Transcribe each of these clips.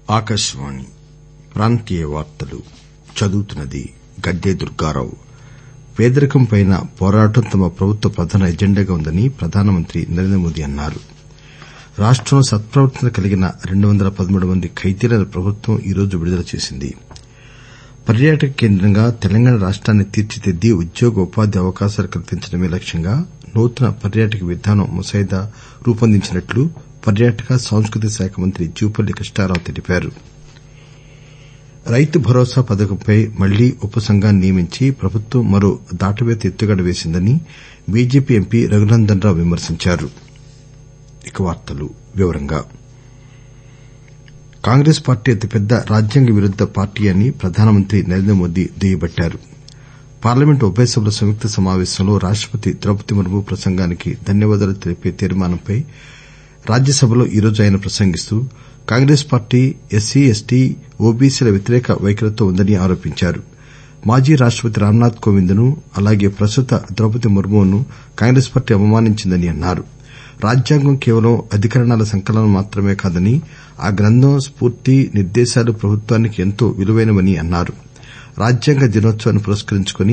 ఆకాశవాణి ప్రాంతీయ వార్తలు చదువుతున్నది గద్దె దుర్గారావు పేదరికంపై పోరాటం తమ ప్రభుత్వ ప్రధాన ఎజెండాగా ఉందని ప్రధానమంత్రి నరేంద్రమోదీ అన్నారు రాష్టంలో సత్పవర్తన కలిగిన రెండు వందల పదమూడు మంది ఖైదీలను ప్రభుత్వం ఈరోజు విడుదల చేసింది పర్యాటక కేంద్రంగా తెలంగాణ రాష్టాన్ని తీర్చిదిద్ది ఉద్యోగ ఉపాధి అవకాశాలు కల్పించడమే లక్ష్యంగా నూతన పర్యాటక విధానం ముసాయిదా రూపొందించినట్లు పర్యాటక సాంస్కృతిక శాఖ మంత్రి జూపల్లి కృష్ణారావు తెలిపారు రైతు భరోసా పథకంపై మళ్లీ ఉపసంఘాన్ని నియమించి ప్రభుత్వం మరో దాటవేత ఎత్తుగడ వేసిందని బీజేపీ ఎంపీ రఘునందన్ రావు విమర్శించారు కాంగ్రెస్ పార్టీ అతిపెద్ద రాజ్యాంగ విరుద్ద పార్టీ అని ప్రధానమంత్రి నరేంద్రమోదీ దుయ్యబట్టారు పార్లమెంటు ఉభయ సభల సంయుక్త సమావేశంలో రాష్టపతి ద్రౌపది ముర్ము ప్రసంగానికి ధన్యవాదాలు తెలిపే తీర్మానంపై రాజ్యసభలో ఈరోజు ఆయన ప్రసంగిస్తూ కాంగ్రెస్ పార్టీ ఎస్సీ ఎస్టీ ఓబీసీల వ్యతిరేక వైఖరితో ఉందని ఆరోపించారు మాజీ రాష్టపతి రామ్నాథ్ కోవింద్ ను అలాగే ప్రస్తుత ద్రౌపది ముర్మును కాంగ్రెస్ పార్టీ అవమానించిందని అన్నారు రాజ్యాంగం కేవలం అధికరణాల సంకలనం మాత్రమే కాదని ఆ గ్రంథం స్పూర్తి నిర్దేశాలు ప్రభుత్వానికి ఎంతో విలువైనవని అన్నారు రాజ్యాంగ దినోత్సవాన్ని పురస్కరించుకుని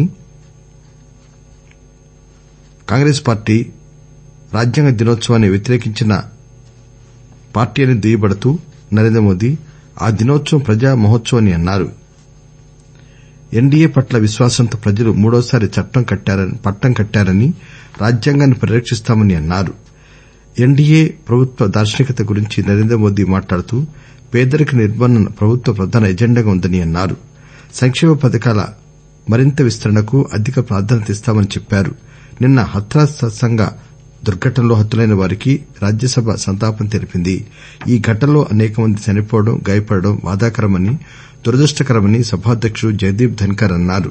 కాంగ్రెస్ పార్టీ రాజ్యాంగ దినోత్సవాన్ని వ్యతిరేకించిన పార్టీ అని దుయ్యబడుతూ నరేంద్రమోదీ ఆ దినోత్సవం ప్రజా మహోత్సవం అని అన్నారు ఎన్డీఏ పట్ల విశ్వాసంతో ప్రజలు మూడోసారి పట్టం కట్టారని రాజ్యాంగాన్ని పరిరక్షిస్తామని అన్నారు ఎన్డీఏ ప్రభుత్వ దార్శనికత గురించి నరేంద్రమోదీ మాట్లాడుతూ పేదరిక నిర్మూలన ప్రభుత్వ ప్రధాన ఎజెండాగా ఉందని అన్నారు సంక్షేమ పథకాల మరింత విస్తరణకు అధిక ప్రాధాన్యత ఇస్తామని చెప్పారు నిన్న హత్రాస్ సత్సంగ దుర్ఘటనలో హతులైన వారికి రాజ్యసభ సంతాపం తెలిపింది ఈ ఘటనలో అనేక మంది చనిపోవడం గాయపడడం బాధాకరమని దురదృష్టకరమని సభాధ్యకుడు జగదీప్ ధన్కర్ అన్నారు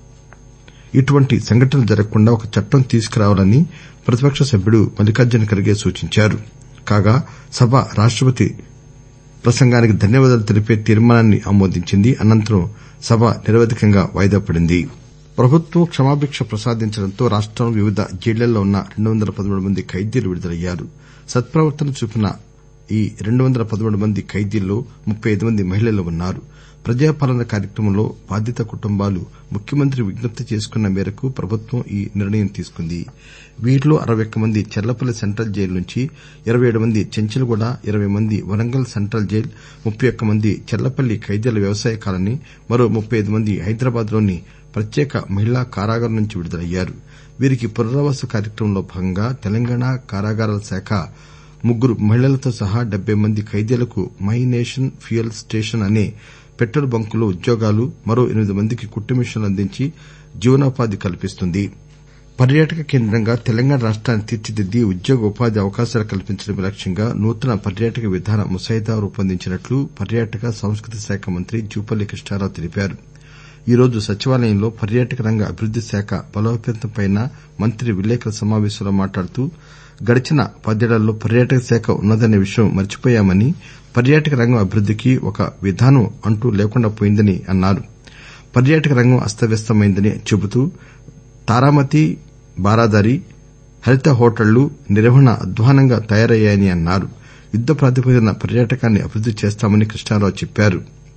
ఇటువంటి సంఘటనలు జరగకుండా ఒక చట్టం తీసుకురావాలని ప్రతిపక్ష సభ్యుడు మల్లికార్జున ఖర్గే సూచించారు కాగా సభ రాష్టపతి ప్రసంగానికి ధన్యవాదాలు తెలిపే తీర్మానాన్ని ఆమోదించింది అనంతరం సభ నిరవధికంగా వాయిదా పడింది ప్రభుత్వం క్షమాభిక్ష ప్రసాదించడంతో రాష్టంలో వివిధ జైళ్లలో ఉన్న రెండు వందల పదమూడు మంది ఖైదీలు విడుదలయ్యారు సత్పవర్తన చూపిన ఈ రెండు వందల పదమూడు మంది ఖైదీల్లో ముప్పై ఐదు మంది మహిళలు ఉన్నారు ప్రజాపాలన కార్యక్రమంలో బాధిత కుటుంబాలు ముఖ్యమంత్రి విజ్ఞప్తి చేసుకున్న మేరకు ప్రభుత్వం ఈ నిర్ణయం తీసుకుంది వీరిలో అరవై ఒక్క మంది చర్లపల్లి సెంట్రల్ జైలు నుంచి ఇరవై ఏడు మంది చెంచల్గూడ ఇరవై మంది వరంగల్ సెంట్రల్ జైల్ ముప్పై ఒక్క మంది చర్లపల్లి ఖైదీల వ్యవసాయ కాలనీ మరో ముప్పై ఐదు మంది హైదరాబాద్ లోని ప్రత్యేక మహిళా కారాగారం నుంచి విడుదలయ్యారు వీరికి పునరావాస కార్యక్రమంలో భాగంగా తెలంగాణ కారాగారాల శాఖ ముగ్గురు మహిళలతో సహా డెబ్బై మంది ఖైదీలకు మై నేషన్ ఫ్యూయల్ స్టేషన్ అనే పెట్రోల్ బంకుల్లో ఉద్యోగాలు మరో ఎనిమిది మందికి కుట్టు మిషన్లు అందించి జీవనోపాధి కల్పిస్తుంది పర్యాటక కేంద్రంగా తెలంగాణ రాష్టాన్ని తీర్చిదిద్ది ఉద్యోగ ఉపాధి అవకాశాలు కల్పించడమే లక్ష్యంగా నూతన పర్యాటక విధాన ముసాయిదా రూపొందించినట్లు పర్యాటక సాంస్కృతిక శాఖ మంత్రి జూపల్లి కృష్ణారావు తెలిపారు ఈరోజు సచివాలయంలో పర్యాటక రంగ అభివృద్ది శాఖ బలోపేతంపై మంత్రి విలేకరుల సమావేశంలో మాట్లాడుతూ గడిచిన పదేళ్లలో పర్యాటక శాఖ ఉన్నదనే విషయం మర్చిపోయామని పర్యాటక రంగం అభివృద్దికి ఒక విధానం అంటూ లేకుండా పోయిందని అన్నారు పర్యాటక రంగం అస్తవ్యస్తమైందని చెబుతూ తారామతి బారాదారి హరిత హోటళ్లు నిర్వహణ అధ్వాన్నంగా తయారయ్యాయని అన్నారు యుద్ద ప్రాతిపదికన పర్యాటకాన్ని అభివృద్ది చేస్తామని కృష్ణారావు చెప్పారు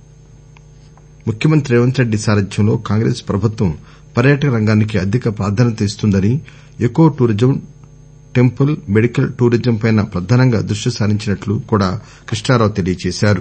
ముఖ్యమంత్రి రేవంత్ రెడ్డి సారథ్యంలో కాంగ్రెస్ ప్రభుత్వం పర్యాటక రంగానికి అధిక ప్రాధాన్యత ఇస్తుందని ఎకో టూరిజం టెంపుల్ మెడికల్ టూరిజంపై ప్రధానంగా దృష్టి సారించినట్లు కూడా కృష్ణారావు తెలియజేశారు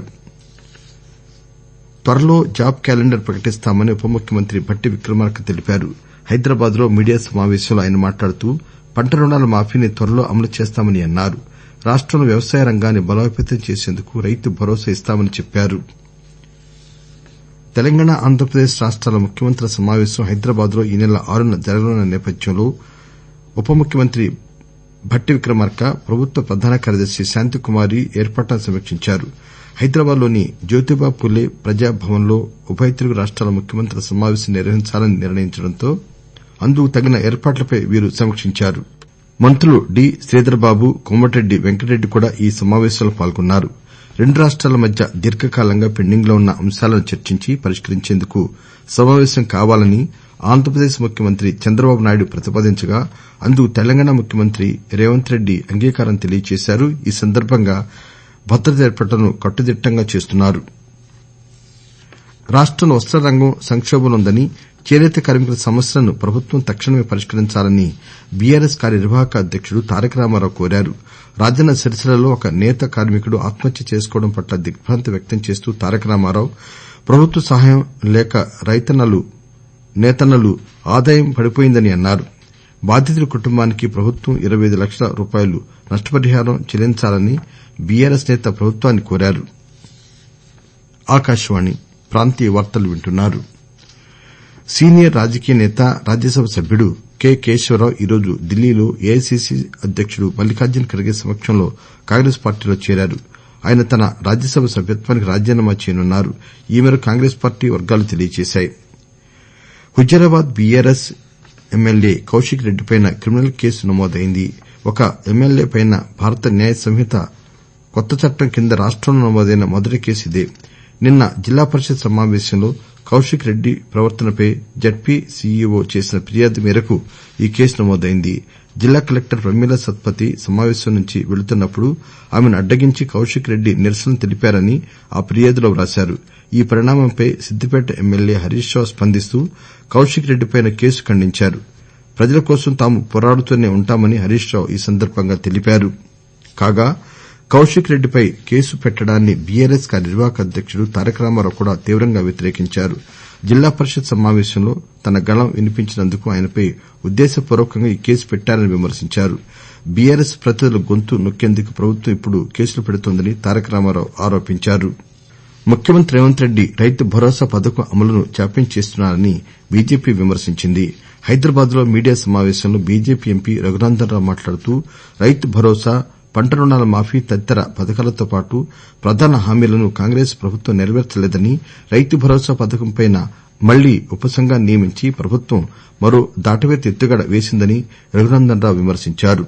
త్వరలో జాబ్ క్యాలెండర్ ప్రకటిస్తామని ఉప ముఖ్యమంత్రి భట్టి విక్రమార్క తెలిపారు హైదరాబాద్ లో మీడియా సమావేశంలో ఆయన మాట్లాడుతూ పంట రుణాల మాఫీని త్వరలో అమలు చేస్తామని అన్నారు రాష్టంలో వ్యవసాయ రంగాన్ని బలోపేతం చేసేందుకు రైతు భరోసా ఇస్తామని చెప్పారు తెలంగాణ ఆంధ్రప్రదేశ్ రాష్టాల ముఖ్యమంత్రుల సమావేశం హైదరాబాద్ లో ఈ నెల ఆరున జరగనున్న నేపథ్యంలో ఉప ముఖ్యమంత్రి భట్టి విక్రమార్క ప్రభుత్వ ప్రధాన కార్యదర్శి శాంతికుమారి ఏర్పాట్లను సమీక్షించారు హైదరాబాద్ లోని జ్యోతిబా పూలే ప్రజాభవన్ లో ఉభయ తెలుగు రాష్టాల ముఖ్యమంత్రుల సమావేశం నిర్వహించాలని నిర్ణయించడంతో అందుకు తగిన ఏర్పాట్లపై వీరు సమీక్షించారు మంత్రులు డి శ్రీధర్బాబు కోమటిరెడ్డి వెంకటరెడ్డి కూడా ఈ సమావేశంలో పాల్గొన్నారు రెండు రాష్టాల మధ్య దీర్ఘకాలంగా పెండింగ్ లో ఉన్న అంశాలను చర్చించి పరిష్కరించేందుకు సమావేశం కావాలని ఆంధ్రప్రదేశ్ ముఖ్యమంత్రి చంద్రబాబు నాయుడు ప్రతిపాదించగా అందుకు తెలంగాణ ముఖ్యమంత్రి రేవంత్ రెడ్డి అంగీకారం తెలియజేశారు ఈ సందర్బంగా భద్రత ఏర్పాట్లను కట్టుదిట్టంగా చేస్తున్నారు రాష్టంలో వస్త రంగం సంకోభంలో ఉందని చేసేత కార్మికుల సమస్యలను ప్రభుత్వం తక్షణమే పరిష్కరించాలని బీఆర్ఎస్ కార్యనిర్వాహక అధ్యకుడు తారక రామారావు కోరారు రాజన్న సిరిసిల్లలో ఒక నేత కార్మికుడు ఆత్మహత్య చేసుకోవడం పట్ల దిగ్బాంతి వ్యక్తం చేస్తూ తారక రామారావు ప్రభుత్వ సహాయం లేక రైతన్నలు నేతన్నలు ఆదాయం పడిపోయిందని అన్నారు బాధితుడి కుటుంబానికి ప్రభుత్వం ఇరవై ఐదు లక్షల రూపాయలు నష్టపరిహారం చెల్లించాలని బీఆర్ఎస్ నేత ప్రభుత్వాన్ని కోరారు సీనియర్ రాజకీయ నేత రాజ్యసభ సభ్యుడు కె కేశవరావు ఈరోజు ఢిల్లీలో ఏఐసిసి అధ్యకుడు మల్లికార్జున ఖర్గే సమక్షంలో కాంగ్రెస్ పార్టీలో చేరారు ఆయన తన రాజ్యసభ సభ్యత్వానికి రాజీనామా చేయనున్నారు ఈ మేరకు కాంగ్రెస్ పార్టీ వర్గాలు తెలియజేశాయి హుజూరాబాద్ బీఆర్ఎస్ ఎమ్మెల్యే కౌశిక్ రెడ్డిపై క్రిమినల్ కేసు నమోదైంది ఒక ఎమ్మెల్యేపై భారత న్యాయ సంహిత కొత్త చట్టం కింద రాష్టంలో నమోదైన మొదటి కేసు ఇదే నిన్న జిల్లా పరిషత్ సమావేశంలో కౌశిక్ రెడ్డి ప్రవర్తనపై జడ్పీ సీఈఓ చేసిన ఫిర్యాదు మేరకు ఈ కేసు నమోదైంది జిల్లా కలెక్టర్ ప్రమీలా సత్పథి సమావేశం నుంచి వెళుతున్నప్పుడు ఆమెను అడ్డగించి కౌశిక్ రెడ్డి నిరసన తెలిపారని ఆ ఫిర్యాదులో వ్రాశారు ఈ పరిణామంపై సిద్దిపేట ఎమ్మెల్యే హరీష్ రావు స్పందిస్తూ కౌశిక్ రెడ్డిపై కేసు ఖండించారు ప్రజల కోసం తాము పోరాడుతూనే ఉంటామని హరీష్ రావు ఈ సందర్బంగా తెలిపారు కాగా కౌశిక్ రెడ్డిపై కేసు పెట్టడాన్ని బీఆర్ఎస్ కార్యనిర్వాహక అధ్యకుడు తారక రామారావు కూడా తీవ్రంగా వ్యతిరేకించారు జిల్లా పరిషత్ సమావేశంలో తన గళం వినిపించినందుకు ఆయనపై ఉద్దేశపూర్వకంగా ఈ కేసు పెట్టారని విమర్శించారు బీఆర్ఎస్ ప్రతినిధుల గొంతు నొక్కేందుకు ప్రభుత్వం ఇప్పుడు కేసులు పెడుతోందని తారక రామారావు ఆరోపించారు ముఖ్యమంత్రి రేవంత్ రెడ్డి రైతు భరోసా పథకం అమలును జాప్యం చేస్తున్నారని బీజేపీ విమర్శించింది హైదరాబాద్ లో మీడియా సమావేశంలో బీజేపీ ఎంపీ రఘునందన్ రావు మాట్లాడుతూ రైతు భరోసా పంట రుణాల మాఫీ తదితర పథకాలతో పాటు ప్రధాన హామీలను కాంగ్రెస్ ప్రభుత్వం నెరవేర్చలేదని రైతు భరోసా పథకంపై మళ్లీ ఉపసంఘాన్ని నియమించి ప్రభుత్వం మరో దాటవేత ఎత్తుగడ వేసిందని రఘునందన్ రావు విమర్శించారు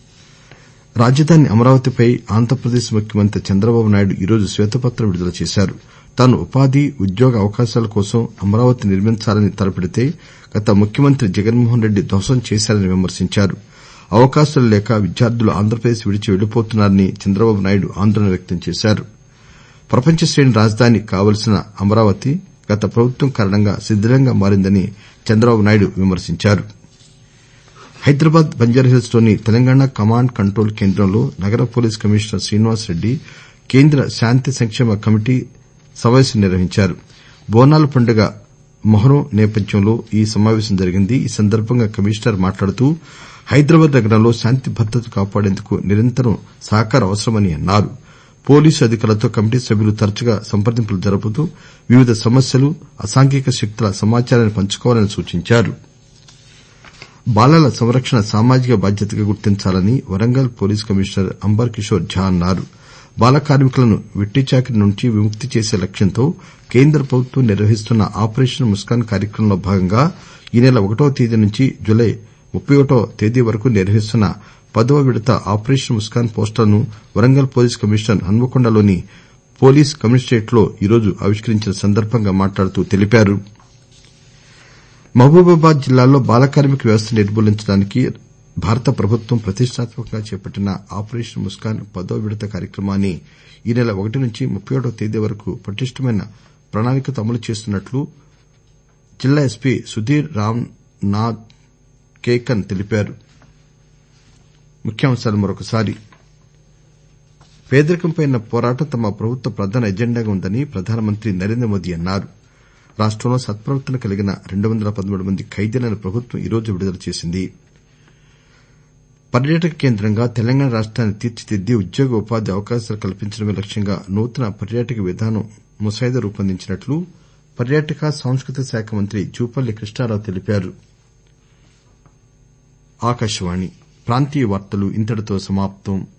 రాజధాని అమరావతిపై ఆంధ్రప్రదేశ్ ముఖ్యమంత్రి చంద్రబాబు నాయుడు ఈరోజు శ్వేతపత్రం విడుదల చేశారు తాను ఉపాధి ఉద్యోగ అవకాశాల కోసం అమరావతి నిర్మించాలని తలపెడితే గత ముఖ్యమంత్రి జగన్మోహన్ రెడ్డి ధ్వంసం చేశారని విమర్శించారు అవకాశాలు లేక విద్యార్థులు ఆంధ్రప్రదేశ్ విడిచి వెళ్లిపోతున్నారని చంద్రబాబు నాయుడు ఆందోళన వ్యక్తం చేశారు ప్రపంచ శ్రేణి రాజధాని కావలసిన అమరావతి గత ప్రభుత్వం కారణంగా శిథిలంగా మారిందని చంద్రబాబు నాయుడు విమర్శించారు హైదరాబాద్ బంజారాహిల్స్ లోని తెలంగాణ కమాండ్ కంట్రోల్ కేంద్రంలో నగర పోలీస్ కమిషనర్ శ్రీనివాస్ రెడ్డి కేంద్ర శాంతి సంక్షేమ కమిటీ సమావేశం నిర్వహించారు బోనాల పండుగ మొహర్రం నేపథ్యంలో ఈ సమావేశం జరిగింది ఈ సందర్బంగా కమిషనర్ మాట్లాడుతూ హైదరాబాద్ నగరంలో శాంతి భద్రతలు కాపాడేందుకు నిరంతరం సహకారం అవసరమని అన్నారు పోలీసు అధికారులతో కమిటీ సభ్యులు తరచుగా సంప్రదింపులు జరుపుతూ వివిధ సమస్యలు అసాంఘిక శక్తుల సమాచారాన్ని పంచుకోవాలని సూచించారు బాలల సంరక్షణ సామాజిక బాధ్యతగా గుర్తించాలని వరంగల్ పోలీస్ కమిషనర్ అంబర్ కిషోర్ ఝా అన్నారు బాల కార్మికులను వెట్టిచాకిరీ నుంచి విముక్తి చేసే లక్ష్యంతో కేంద్ర ప్రభుత్వం నిర్వహిస్తున్న ఆపరేషన్ ముస్కాన్ కార్యక్రమంలో భాగంగా ఈ నెల ఒకటవ తేదీ నుంచి జులై ముప్పై ఒకటవ తేదీ వరకు నిర్వహిస్తున్న పదవ విడత ఆపరేషన్ ముస్కాన్ పోస్టర్లను వరంగల్ పోలీస్ కమిషనర్ హన్మకొండలోని పోలీస్ కమిషనరేట్ లో ఈరోజు ఆవిష్కరించిన సందర్బంగా మాట్లాడుతూ తెలిపారు మహబూబాబాద్ జిల్లాలో బాల కార్మిక వ్యవస్థను నిర్మూలించడానికి భారత ప్రభుత్వం ప్రతిష్టాత్మకంగా చేపట్టిన ఆపరేషన్ ముస్కాన్ పదవ విడత కార్యక్రమాన్ని ఈ నెల ఒకటి నుంచి ముప్పై ఒకటవ తేదీ వరకు పటిష్టమైన ప్రణాళికతో అమలు చేస్తున్నట్లు జిల్లా ఎస్పీ సుధీర్ రామ్నాథ్ కేకన్ తెలిపారు పేదరికంపై పోరాటం తమ ప్రభుత్వ ప్రధాన ఎజెండాగా ఉందని ప్రధానమంత్రి నరేంద్ర మోదీ అన్నారు రాష్టంలో సత్పవర్తన కలిగిన రెండు వందల పదమూడు మంది ఖైదీలను ప్రభుత్వం ఈరోజు విడుదల చేసింది పర్యాటక కేంద్రంగా తెలంగాణ రాష్టాన్ని తీర్చిదిద్ది ఉద్యోగ ఉపాధి అవకాశాలు కల్పించడమే లక్ష్యంగా నూతన పర్యాటక విధానం ముసాయిదా రూపొందించినట్లు పర్యాటక సాంస్కృతిక శాఖ మంత్రి జూపల్లి కృష్ణారావు తెలిపారు ప్రాంతీయ వార్తలు ఇంతటితో సమాప్తం